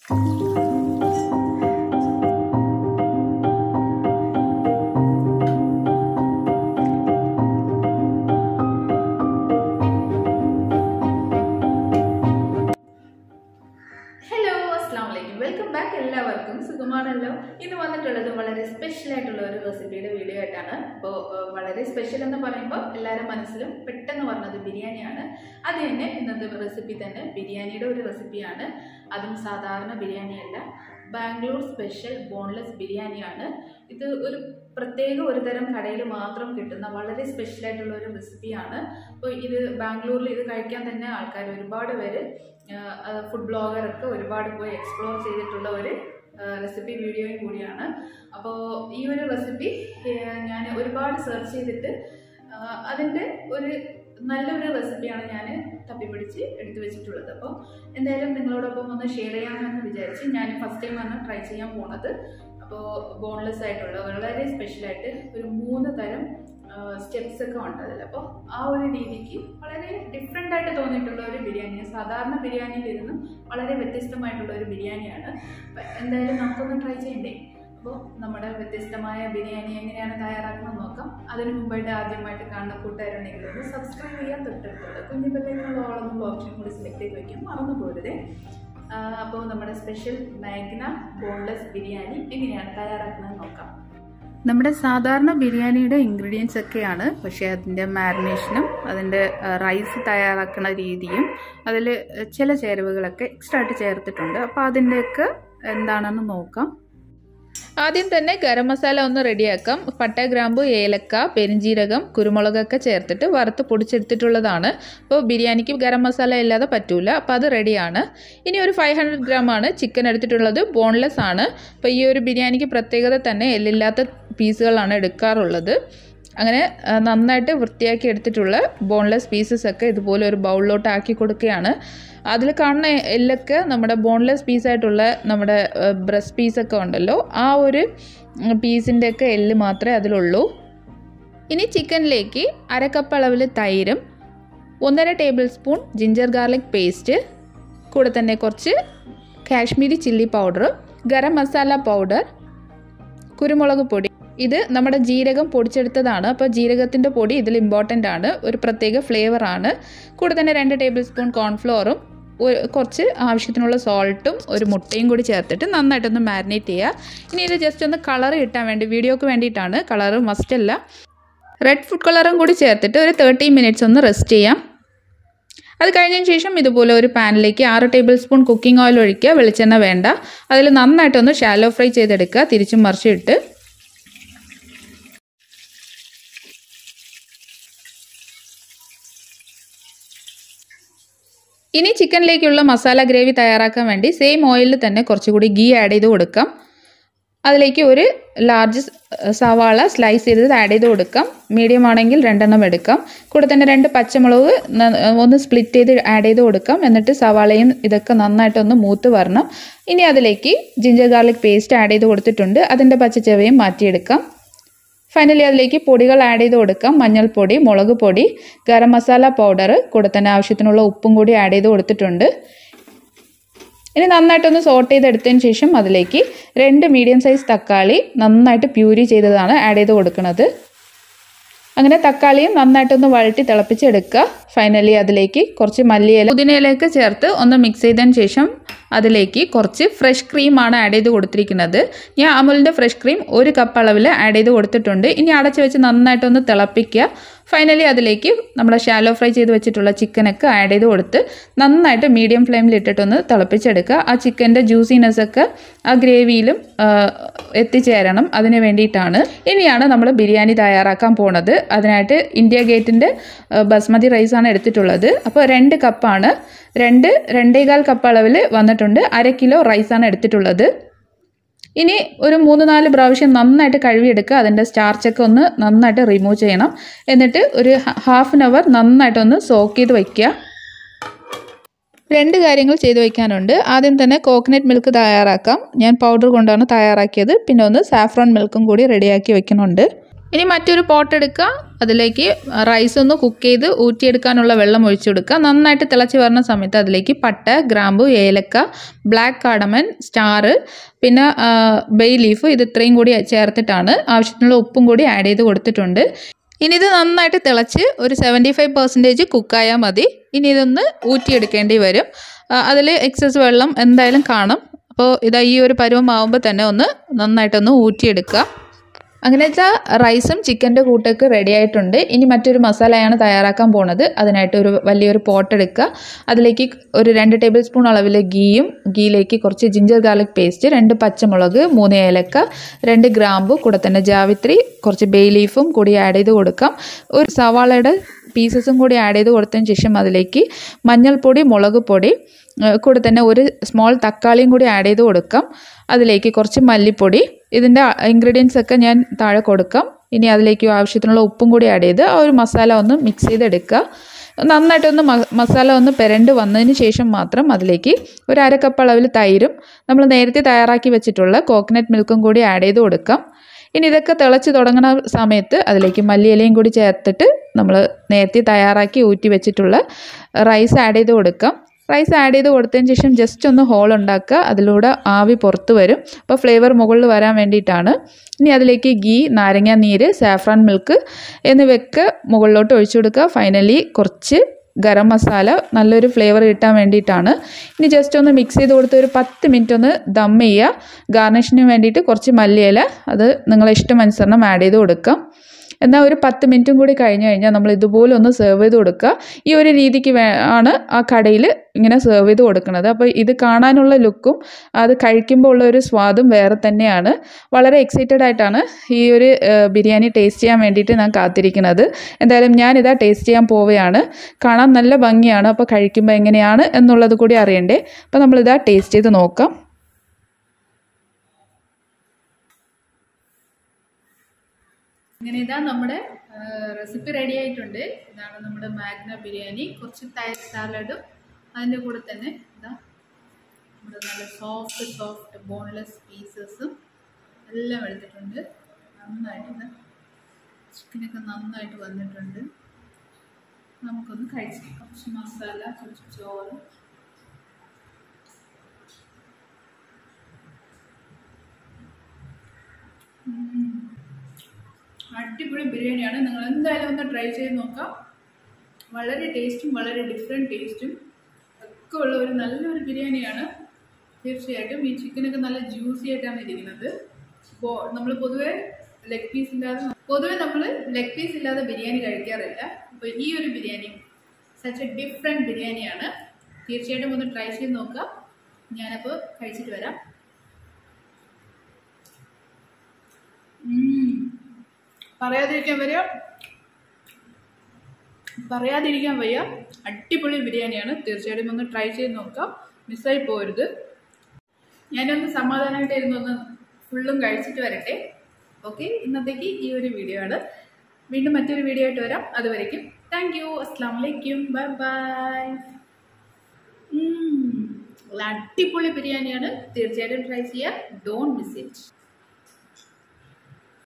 hello അസ്സാം വലൈക്കും welcome back എല്ലാവർക്കും സുഖമാണല്ലോ ഇന്ന് വന്നിട്ടുള്ളത് വളരെ സ്പെഷ്യൽ ആയിട്ടുള്ള ഒരു റെസിപ്പിയുടെ വീഡിയോ ആയിട്ടാണ് അപ്പോൾ വളരെ സ്പെഷ്യൽ എന്ന് പറയുമ്പോൾ എല്ലാവരുടെ മനസ്സിലും പെട്ടെന്ന് പറഞ്ഞത് ബിരിയാണിയാണ് അത് തന്നെ ഇന്നത്തെ റെസിപ്പി തന്നെ ബിരിയാണിയുടെ ഒരു റെസിപ്പിയാണ് അതും സാധാരണ ബിരിയാണിയല്ല ബാംഗ്ലൂർ സ്പെഷ്യൽ ബോൺലെസ് ബിരിയാണിയാണ് ഇത് ഒരു പ്രത്യേക ഒരു തരം കടയിൽ മാത്രം കിട്ടുന്ന വളരെ സ്പെഷ്യൽ ആയിട്ടുള്ള ഒരു റെസിപ്പിയാണ് അപ്പോൾ ഇത് ബാംഗ്ലൂരിൽ ഇത് കഴിക്കാൻ തന്നെ ആൾക്കാർ ഒരുപാട് പേര് ഫുഡ് ബ്ലോഗറൊക്കെ ഒരുപാട് പോയി എക്സ്പ്ലോർ ചെയ്തിട്ടുള്ള ഒരു റെസിപ്പി വീഡിയോയും കൂടിയാണ് അപ്പോൾ ഈ ഒരു റെസിപ്പി ഞാൻ ഒരുപാട് സെർച്ച് ചെയ്തിട്ട് അതിൻ്റെ ഒരു നല്ലൊരു റെസിപ്പിയാണ് ഞാൻ തപ്പിപ്പിടിച്ച് എടുത്തു വെച്ചിട്ടുള്ളത് അപ്പോൾ എന്തായാലും നിങ്ങളോടൊപ്പം ഒന്ന് ഷെയർ ചെയ്യാമെന്ന് വിചാരിച്ച് ഞാൻ ഫസ്റ്റ് ടൈം ആണ് ട്രൈ ചെയ്യാൻ പോണത് അപ്പോൾ ബോൺലെസ് ആയിട്ടുള്ള വളരെ സ്പെഷ്യലായിട്ട് ഒരു മൂന്ന് തരം സ്റ്റെപ്സ് ഒക്കെ ഉണ്ട് അതിൽ അപ്പോൾ ആ ഒരു രീതിക്ക് വളരെ ഡിഫറെൻ്റ് ആയിട്ട് തോന്നിയിട്ടുള്ള ഒരു ബിരിയാണി സാധാരണ ബിരിയാണിയിൽ ഇരുന്നും വളരെ വ്യത്യസ്തമായിട്ടുള്ള ഒരു ബിരിയാണിയാണ് അപ്പം എന്തായാലും നമുക്കൊന്ന് ട്രൈ ചെയ്യണ്ടേ അപ്പോൾ നമ്മുടെ വ്യത്യസ്തമായ ബിരിയാണി എങ്ങനെയാണ് തയ്യാറാക്കുന്നത് നോക്കാം അതിന് മുമ്പായിട്ട് ആദ്യമായിട്ട് കാണുന്ന കൂട്ടുകാരുണ്ടെങ്കിൽ ഒന്ന് സബ്സ്ക്രൈബ് ചെയ്യാൻ തൊട്ടടുത്തുള്ള കുഞ്ഞു ബെല്ലിനുള്ള ഓളെന്നുള്ള ഓപ്ഷൻ കൂടി സെലക്ട് ചെയ്ത് വയ്ക്കും മറന്നു പോരുതേ അപ്പോൾ നമ്മുടെ സ്പെഷ്യൽ മാഗ്ന ബോൺലെസ് ബിരിയാണി എങ്ങനെയാണ് തയ്യാറാക്കുന്നത് നോക്കാം നമ്മുടെ സാധാരണ ബിരിയാണിയുടെ ഇൻഗ്രീഡിയൻസ് ഒക്കെയാണ് പക്ഷേ അതിൻ്റെ മാരിനേഷനും അതിൻ്റെ റൈസ് തയ്യാറാക്കുന്ന രീതിയും അതിൽ ചില ചേരുവകളൊക്കെ എക്സ്ട്രാ ആയിട്ട് ചേർത്തിട്ടുണ്ട് അപ്പോൾ അതിൻ്റെയൊക്കെ എന്താണെന്ന് നോക്കാം ആദ്യം തന്നെ ഗരം മസാല ഒന്ന് റെഡിയാക്കാം പട്ട ഗ്രാമ്പു ഏലക്ക പെരിഞ്ചീരകം കുരുമുളകൊക്കെ ചേർത്തിട്ട് വറുത്ത് പൊടിച്ചെടുത്തിട്ടുള്ളതാണ് അപ്പോൾ ബിരിയാണിക്ക് ഗരം മസാല ഇല്ലാതെ പറ്റൂല അപ്പോൾ അത് റെഡിയാണ് ഇനി ഒരു ഫൈവ് ഹൺഡ്രഡ് ഗ്രാം ആണ് ചിക്കൻ എടുത്തിട്ടുള്ളത് ബോൺലെസ് ആണ് അപ്പോൾ ഈ ഒരു ബിരിയാണിക്ക് പ്രത്യേകത തന്നെ എല്ലില്ലാത്ത പീസുകളാണ് എടുക്കാറുള്ളത് അങ്ങനെ നന്നായിട്ട് വൃത്തിയാക്കി എടുത്തിട്ടുള്ള ബോൺലെസ് പീസസ് ഒക്കെ ഇതുപോലെ ഒരു ബൗളിലോട്ട് ആക്കി കൊടുക്കുകയാണ് അതിൽ കാണുന്ന എല്ലൊക്കെ നമ്മുടെ ബോൺലെസ് പീസായിട്ടുള്ള നമ്മുടെ ബ്രസ്റ്റ് പീസൊക്കെ ഉണ്ടല്ലോ ആ ഒരു പീസിൻ്റെ ഒക്കെ എല്ല് മാത്രമേ അതിലുള്ളൂ ഇനി ചിക്കനിലേക്ക് അര കപ്പ് അളവിൽ തൈരും ഒന്നര tablespoon ginger garlic paste കൂടെ തന്നെ കുറച്ച് Kashmiri chilli powder garam masala powder കുരുമുളക് പൊടി ഇത് നമ്മുടെ ജീരകം പൊടിച്ചെടുത്തതാണ് അപ്പോൾ ജീരകത്തിൻ്റെ പൊടി ഇതിൽ ഇമ്പോർട്ടൻ്റ് ആണ് ഒരു പ്രത്യേക ഫ്ലേവറാണ് കൂടെ തന്നെ രണ്ട് ടേബിൾ സ്പൂൺ കോൺഫ്ലോറും കുറച്ച് ആവശ്യത്തിനുള്ള സോൾട്ടും ഒരു മുട്ടയും കൂടി ചേർത്തിട്ട് നന്നായിട്ടൊന്ന് മാരിനേറ്റ് ചെയ്യുക ഇനി ഇത് ജസ്റ്റ് ഒന്ന് കളർ കിട്ടാൻ വേണ്ടി വീഡിയോക്ക് വേണ്ടിയിട്ടാണ് കളർ മസ്റ്റല്ല റെഡ് ഫുഡ് കളറും കൂടി ചേർത്തിട്ട് ഒരു തേർട്ടി മിനിറ്റ്സ് ഒന്ന് റെസ്റ്റ് ചെയ്യാം അത് കഴിഞ്ഞതിന് ശേഷം ഇതുപോലെ ഒരു പാനിലേക്ക് ആറ് ടേബിൾ സ്പൂൺ കുക്കിംഗ് ഓയിൽ ഒഴിക്കുക വെളിച്ചെണ്ണ വേണ്ട അതിൽ നന്നായിട്ടൊന്ന് ഷാലോ ഫ്രൈ ചെയ്തെടുക്കുക തിരിച്ചും മറിച്ചിട്ട് ഇനി ചിക്കനിലേക്കുള്ള മസാല ഗ്രേവി തയ്യാറാക്കാൻ വേണ്ടി സെയിം ഓയിലിൽ തന്നെ കുറച്ചുകൂടി ഗീ ആഡ് ചെയ്ത് കൊടുക്കാം അതിലേക്ക് ഒരു ലാർജ് സവാള സ്ലൈസ് ചെയ്തത് ആഡ് ചെയ്ത് കൊടുക്കാം മീഡിയം ആണെങ്കിൽ രണ്ടെണ്ണം എടുക്കാം കൂടെ തന്നെ രണ്ട് പച്ചമുളക് ഒന്ന് സ്പ്ലിറ്റ് ചെയ്ത് ആഡ് ചെയ്ത് കൊടുക്കാം എന്നിട്ട് സവാളയും ഇതൊക്കെ നന്നായിട്ടൊന്ന് മൂത്ത് വരണം ഇനി അതിലേക്ക് ജിഞ്ചർ ഗാർലിക് പേസ്റ്റ് ആഡ് ചെയ്ത് കൊടുത്തിട്ടുണ്ട് അതിൻ്റെ പച്ചച്ചവയും മാറ്റിയെടുക്കാം ഫൈനലി അതിലേക്ക് പൊടികൾ ആഡ് ചെയ്ത് കൊടുക്കാം മഞ്ഞൾപ്പൊടി മുളക് പൊടി ഗരം മസാല പൗഡർ കൂടെ തന്നെ ആവശ്യത്തിനുള്ള ഉപ്പും കൂടി ആഡ് ചെയ്ത് കൊടുത്തിട്ടുണ്ട് ഇനി നന്നായിട്ടൊന്ന് സോട്ട് ചെയ്തെടുത്തതിന് ശേഷം അതിലേക്ക് രണ്ട് മീഡിയം സൈസ് തക്കാളി നന്നായിട്ട് പ്യൂരി ചെയ്തതാണ് ആഡ് ചെയ്ത് കൊടുക്കുന്നത് അങ്ങനെ തക്കാളിയും നന്നായിട്ടൊന്ന് വഴറ്റി തിളപ്പിച്ചെടുക്കുക ഫൈനലി അതിലേക്ക് കുറച്ച് മല്ലിയില പുതിനയിലേക്ക് ചേർത്ത് ഒന്ന് മിക്സ് ചെയ്തതിന് ശേഷം അതിലേക്ക് കുറച്ച് ഫ്രഷ് ക്രീമാണ് ആഡ് ചെയ്ത് കൊടുത്തിരിക്കുന്നത് ഞാൻ അമുലിൻ്റെ ഫ്രഷ് ക്രീം ഒരു കപ്പ് അളവിൽ ആഡ് ചെയ്ത് കൊടുത്തിട്ടുണ്ട് ഇനി അടച്ച് വെച്ച് നന്നായിട്ടൊന്ന് തിളപ്പിക്കുക ഫൈനലി അതിലേക്ക് നമ്മുടെ ഷാലോ ഫ്രൈ ചെയ്ത് വെച്ചിട്ടുള്ള ചിക്കനൊക്കെ ആഡ് ചെയ്ത് കൊടുത്ത് നന്നായിട്ട് മീഡിയം ഫ്ലെയിമിൽ ഇട്ടിട്ടൊന്ന് തിളപ്പിച്ചെടുക്കുക ആ ചിക്കൻ്റെ ജ്യൂസിനെസ് ഒക്കെ ആ ഗ്രേവിയിലും എത്തിച്ചേരണം അതിന് വേണ്ടിയിട്ടാണ് ഇനിയാണ് നമ്മൾ ബിരിയാണി തയ്യാറാക്കാൻ പോണത് അതിനായിട്ട് ഇന്ത്യ ഗേറ്റിൻ്റെ ബസ്മതി റൈസാണ് എടുത്തിട്ടുള്ളത് അപ്പോൾ രണ്ട് കപ്പാണ് രണ്ട് രണ്ടേകാൽ കപ്പ് അളവിൽ വന്നിട്ടുണ്ട് അര കിലോ റൈസാണ് എടുത്തിട്ടുള്ളത് ഇനി ഒരു മൂന്ന് നാല് പ്രാവശ്യം നന്നായിട്ട് കഴുകിയെടുക്കുക അതിൻ്റെ സ്റ്റാർച്ചൊക്കെ ഒന്ന് നന്നായിട്ട് റിമൂവ് ചെയ്യണം എന്നിട്ട് ഒരു ഹാഫ് ആൻ അവർ നന്നായിട്ടൊന്ന് സോക്ക് ചെയ്ത് വയ്ക്കുക രണ്ട് കാര്യങ്ങൾ ചെയ്തു വയ്ക്കാനുണ്ട് ആദ്യം തന്നെ കോക്കനട്ട് മിൽക്ക് തയ്യാറാക്കാം ഞാൻ പൗഡർ കൊണ്ടാണ് തയ്യാറാക്കിയത് പിന്നെ ഒന്ന് സാഫ്രോൺ മിൽക്കും കൂടി റെഡിയാക്കി വെക്കുന്നുണ്ട് ഇനി മറ്റൊരു പോട്ട് എടുക്കുക അതിലേക്ക് റൈസ് ഒന്ന് കുക്ക് ചെയ്ത് ഊറ്റിയെടുക്കാനുള്ള വെള്ളം ഒഴിച്ചു കൊടുക്കുക നന്നായിട്ട് തിളച്ച് വരുന്ന സമയത്ത് അതിലേക്ക് പട്ട ഗ്രാമ്പു ഏലക്ക ബ്ലാക്ക് കാടമൻ സ്റ്റാർ പിന്നെ ബേ ലീഫ് ഇത് ഇത്രയും കൂടി ചേർത്തിട്ടാണ് ആവശ്യത്തിനുള്ള ഉപ്പും കൂടി ആഡ് ചെയ്ത് കൊടുത്തിട്ടുണ്ട് ഇനി ഇത് നന്നായിട്ട് തിളച്ച് ഒരു സെവൻറ്റി ഫൈവ് പെർസെൻറ്റേജ് കുക്കായാൽ മതി ഇനി ഇതൊന്ന് ഊറ്റിയെടുക്കേണ്ടി വരും അതിൽ എക്സസ് വെള്ളം എന്തായാലും കാണും അപ്പോൾ ഇതാ ഈ ഒരു പരുവമാവുമ്പോൾ തന്നെ ഒന്ന് നന്നായിട്ടൊന്ന് ഊറ്റിയെടുക്കുക അങ്ങനെ വെച്ചാൽ റൈസും ചിക്കൻ്റെ കൂട്ടൊക്കെ റെഡി ആയിട്ടുണ്ട് ഇനി മറ്റൊരു മസാലയാണ് തയ്യാറാക്കാൻ പോണത് അതിനായിട്ട് ഒരു വലിയൊരു പോട്ട് എടുക്കുക അതിലേക്ക് ഒരു രണ്ട് ടേബിൾ സ്പൂൺ അളവിൽ ഗീയും ഗീയിലേക്ക് കുറച്ച് ജിഞ്ചർ ഗാർലിക് പേസ്റ്റ് രണ്ട് പച്ചമുളക് മൂന്ന് ഏലക്ക രണ്ട് ഗ്രാമ്പു കൂടെ തന്നെ ജാവിത്രി കുറച്ച് ബേ ലീഫും കൂടി ആഡ് ചെയ്ത് കൊടുക്കാം ഒരു സവാളയുടെ പീസസും കൂടി ആഡ് ചെയ്ത് കൊടുത്തതിന് ശേഷം അതിലേക്ക് മഞ്ഞൾപ്പൊടി മുളക് പൊടി കൂടെ തന്നെ ഒരു സ്മോൾ തക്കാളിയും കൂടി ആഡ് ചെയ്ത് കൊടുക്കാം അതിലേക്ക് കുറച്ച് മല്ലിപ്പൊടി ഇതിൻ്റെ ഇൻഗ്രീഡിയൻസ് ഒക്കെ ഞാൻ താഴെ കൊടുക്കാം ഇനി അതിലേക്ക് ആവശ്യത്തിനുള്ള ഉപ്പും കൂടി ആഡ് ചെയ്ത് ആ ഒരു മസാല ഒന്ന് മിക്സ് ചെയ്തെടുക്കുക നന്നായിട്ടൊന്ന് മസാല ഒന്ന് പെരണ്ട് വന്നതിന് ശേഷം മാത്രം അതിലേക്ക് ഒരു അര കപ്പ് അളവിൽ തൈരും നമ്മൾ നേരത്തെ തയ്യാറാക്കി വെച്ചിട്ടുള്ള കോക്കനട്ട് മിൽക്കും കൂടി ആഡ് ചെയ്ത് കൊടുക്കാം ഇനി ഇതൊക്കെ തിളച്ച് തുടങ്ങുന്ന സമയത്ത് അതിലേക്ക് മല്ലിയിലയും കൂടി ചേർത്തിട്ട് നമ്മൾ നേരത്തെ തയ്യാറാക്കി ഊറ്റി വെച്ചിട്ടുള്ള റൈസ് ആഡ് ചെയ്ത് കൊടുക്കാം റൈസ് ആഡ് ചെയ്ത് കൊടുത്തതിന് ശേഷം ജസ്റ്റ് ഒന്ന് ഹോൾ ഉണ്ടാക്കുക അതിലൂടെ ആവി പുറത്ത് വരും അപ്പോൾ ഫ്ലേവർ മുകളിൽ വരാൻ വേണ്ടിയിട്ടാണ് ഇനി അതിലേക്ക് ഗീ നാരങ്ങ നീര് സാഫ്രാൻ മിൽക്ക് എന്നിവയൊക്കെ മുകളിലോട്ട് ഒഴിച്ചു കൊടുക്കുക ഫൈനലി കുറച്ച് ഗരം മസാല നല്ലൊരു ഫ്ലേവർ കിട്ടാൻ വേണ്ടിയിട്ടാണ് ഇനി ജസ്റ്റ് ഒന്ന് മിക്സ് ചെയ്ത് കൊടുത്ത് ഒരു പത്ത് മിനിറ്റ് ഒന്ന് ദം ചെയ്യുക ഗാർണിഷിന് വേണ്ടിയിട്ട് കുറച്ച് മല്ലിയില അത് നിങ്ങളെ ഇഷ്ടമനുസരണം ആഡ് ചെയ്ത് കൊടുക്കാം എന്നാൽ ഒരു പത്ത് മിനിറ്റും കൂടി കഴിഞ്ഞ് കഴിഞ്ഞാൽ നമ്മൾ ഇതുപോലെ ഒന്ന് സെർവ് ചെയ്ത് കൊടുക്കുക ഈ ഒരു രീതിക്ക് വേ ആണ് ആ കടയിൽ ഇങ്ങനെ സെർവ് ചെയ്ത് കൊടുക്കുന്നത് അപ്പോൾ ഇത് കാണാനുള്ള ലുക്കും അത് കഴിക്കുമ്പോൾ ഉള്ള ഒരു സ്വാദും വേറെ തന്നെയാണ് വളരെ എക്സൈറ്റഡ് ആയിട്ടാണ് ഈ ഒരു ബിരിയാണി ടേസ്റ്റ് ചെയ്യാൻ വേണ്ടിയിട്ട് ഞാൻ കാത്തിരിക്കുന്നത് എന്തായാലും ഞാനിതാ ടേസ്റ്റ് ചെയ്യാൻ പോവുകയാണ് കാണാൻ നല്ല ഭംഗിയാണ് അപ്പോൾ കഴിക്കുമ്പോൾ എങ്ങനെയാണ് എന്നുള്ളത് കൂടി അറിയണ്ടേ അപ്പോൾ നമ്മളിതാ ടേസ്റ്റ് ചെയ്ത് നോക്കാം അങ്ങനെ ഇതാ നമ്മുടെ റെസിപ്പി റെഡി ആയിട്ടുണ്ട് ഇതാണ് നമ്മുടെ മാഗ്ന ബിരിയാണി കുറച്ച് തൈര് സാലഡും അതിൻ്റെ കൂടെ തന്നെ ഇതാ നമ്മുടെ നല്ല സോഫ്റ്റ് സോഫ്റ്റ് ബോൺലെസ് പീസസും എല്ലാം എടുത്തിട്ടുണ്ട് നന്നായിട്ട് ഇതാ ചിക്കനൊക്കെ നന്നായിട്ട് വന്നിട്ടുണ്ട് നമുക്കൊന്ന് കഴിച്ച് കുറച്ച് മസാല കുറച്ച് ചോറ് അടിപൊളി ബിരിയാണിയാണ് നിങ്ങൾ എന്തായാലും ഒന്ന് ട്രൈ ചെയ്ത് നോക്കാം വളരെ ടേസ്റ്റും വളരെ ഡിഫറെൻറ്റ് ടേസ്റ്റും ഒക്കെ ഉള്ള ഒരു നല്ലൊരു ബിരിയാണിയാണ് തീർച്ചയായിട്ടും ഈ ചിക്കനൊക്കെ നല്ല ജ്യൂസി ആയിട്ടാണ് ഇരിക്കുന്നത് അപ്പോൾ നമ്മൾ പൊതുവെ ലെഗ് പീസ് ഇല്ലാതെ പൊതുവെ നമ്മൾ ലെഗ് പീസ് ഇല്ലാതെ ബിരിയാണി കഴിക്കാറില്ല അപ്പോൾ ഈ ഒരു ബിരിയാണി സച്ച് എ ഡിഫറെൻറ്റ് ബിരിയാണിയാണ് തീർച്ചയായിട്ടും ഒന്ന് ട്രൈ ചെയ്ത് നോക്കുക ഞാനപ്പോൾ കഴിച്ചിട്ട് വരാം പറയാതിരിക്കാൻ വരിക പറയാതിരിക്കാൻ വയ്യ അടിപൊളി ബിരിയാണിയാണ് തീർച്ചയായിട്ടും ഒന്ന് ട്രൈ ചെയ്ത് നോക്കാം മിസ്സായി പോരുത് ഞാനൊന്ന് സമാധാനമായിട്ട് ഇരുന്നൊന്ന് ഫുള്ളും കഴിച്ചിട്ട് വരട്ടെ ഓക്കെ ഇന്നത്തേക്ക് ഈ ഒരു വീഡിയോ ആണ് വീണ്ടും മറ്റൊരു വീഡിയോ ആയിട്ട് വരാം അതുവരേക്കും താങ്ക് യു അസ്സാം വലൈക്കും ബൈ ബൈ അടിപൊളി ബിരിയാണിയാണ് തീർച്ചയായിട്ടും ട്രൈ ചെയ്യുക ഡോണ്ട് മിസ് ഇറ്റ്